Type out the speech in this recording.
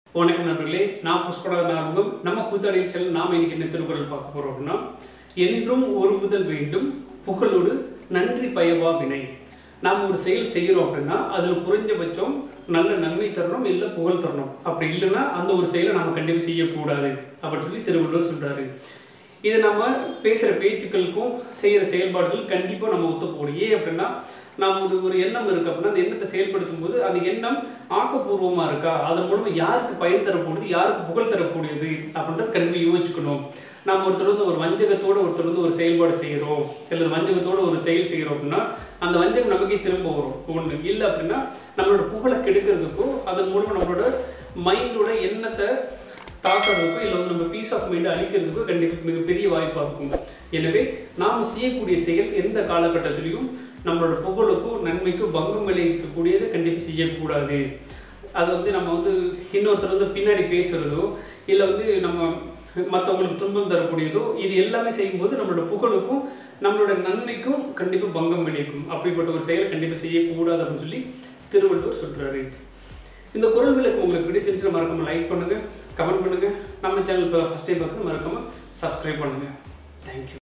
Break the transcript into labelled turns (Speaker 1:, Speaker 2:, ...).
Speaker 1: வணக்கம் நண்பர்களே நான் புஷ்பராஜ் ஆரம்பம் நம்ம கூத்தாடியில் செல்ல நாம் இன்னைக்கு என்ன திருக்குறள் பார்க்க போறோம் அப்படின்னா என்றும் ஒருவுதல் வேண்டும் புகழோடு நன்றி பயவா வினை நாம் ஒரு செயல் செய்கிறோம் அப்படின்னா அதில் குறைஞ்சபட்சம் நல்ல நன்மை தரணும் இல்லை புகழ் தரணும் அப்படி இல்லைன்னா அந்த ஒரு செயலை நம்ம கண்டிப்பாக செய்யக்கூடாது அப்படின்னு சொல்லி திருவள்ளுவர் சொல்றாரு இது நம்ம பேசுகிற பேச்சுக்களுக்கும் செய்கிற செயல்பாடுகள் கண்டிப்பாக நம்ம ஒத்து போகணும் ஏன் அப்படின்னா நாம் ஒரு ஒரு எண்ணம் இருக்கு அப்படின்னா அந்த எண்ணத்தை செயல்படுத்தும் போது அந்த எண்ணம் ஆக்கப்பூர்வமாக இருக்கா அதன் மூலமாக யாருக்கு பயன் தரக்கூடியது யாருக்கு புகழ் தரக்கூடியது அப்படின்றது கண்டிப்பாக யோசிச்சுக்கணும் நாம் ஒருத்தர் வந்து ஒரு வஞ்சகத்தோட ஒருத்தர் வந்து ஒரு செயல்பாடு செய்கிறோம் இல்லை வஞ்சகத்தோட ஒரு செயல் செய்கிறோம் அப்படின்னா அந்த வஞ்சகம் நமக்கே திரும்ப வரும் ஒன்று இல்லை அப்படின்னா நம்மளோட புகழை கெடுக்கிறதுக்கும் அதன் மூலமாக நம்மளோட மைண்டோட எண்ணத்தை தாக்குறதுக்கும் இல்லை வந்து நம்ம பீஸ் ஆஃப் மைண்டை அழிக்கிறதுக்கும் கண்டிப்பாக மிகப்பெரிய வாய்ப்பாக இருக்கும் எனவே நாம் செய்யக்கூடிய செயல் எந்த காலகட்டத்திலையும் நம்மளோட புகழுக்கும் நன்மைக்கும் பங்கம் விளைவிக்கக்கூடியதை கண்டிப்பாக செய்யக்கூடாது அது வந்து நம்ம வந்து இன்னொருத்தர் வந்து பின்னாடி பேசுகிறதோ இல்லை வந்து நம்ம மற்றவங்களுக்கு துன்பம் தரக்கூடியதோ இது எல்லாமே செய்யும்போது நம்மளோட புகழுக்கும் நம்மளோட நன்மைக்கும் கண்டிப்பாக பங்கம் விளைவிக்கும் அப்படிப்பட்ட ஒரு செயலை கண்டிப்பாக செய்யக்கூடாது அப்படின்னு சொல்லி திருவள்ளுவர் சொல்கிறாரு இந்த குரல் விளக்கு உங்களுக்கு பிடிச்சிருந்துச்சுன்னா மறக்காம லைக் பண்ணுங்க கமெண்ட் பண்ணுங்க நம்ம சேனல் இப்போ ஃபஸ்ட் டைம் பார்த்து மறக்காம சப்ஸ்கிரைப் பண்ணுங்க தேங்க்யூ